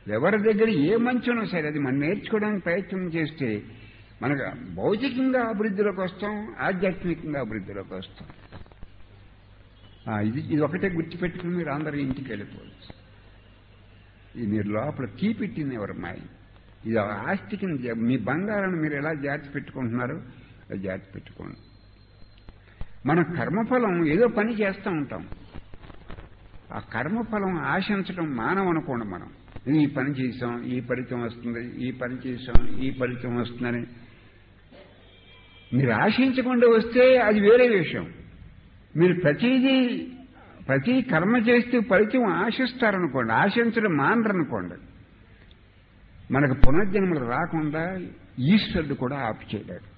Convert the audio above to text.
ఎవరి దగ్గర ఏ మంచి ఉన్నా సరే అది మనం నేర్చుకోవడానికి ప్రయత్నం చేస్తే మనకు భౌతికంగా అభివృద్ధిలోకి వస్తాం ఆధ్యాత్మికంగా అభివృద్ధిలోకి వస్తాం ఆ, ఇది ఇది ఒకటే గుర్తుపెట్టుకుని మీరు అందరూ ఇంటికి వెళ్ళిపోవచ్చు ఇది మీరు లోపల కీపెట్టింది ఎవరు మాయ ఇది ఆస్తికి మీ బంగారాన్ని మీరు ఎలా జాగ్రత్త పెట్టుకుంటున్నారో అది జాగ్రత్త పెట్టుకోండి మన కర్మఫలం ఏదో పని చేస్తూ ఉంటాం ఆ కర్మఫలం ఆశించడం మానవ అనుకోండి మనం ఇది ఈ పని చేసాం ఈ ఫలితం వస్తుంది ఈ పని చేసాం ఈ ఫలితం వస్తుందని మీరు ఆశించకుండా వస్తే అది వేరే విషయం మీరు ప్రతిదీ ప్రతి కర్మ చేస్తూ ఫలితం ఆశిస్తారనుకోండి ఆశించడం మానరనుకోండి మనకు పునర్జన్మలు రాకుండా ఈశ్వరుడు కూడా ఆపు చేయలేడు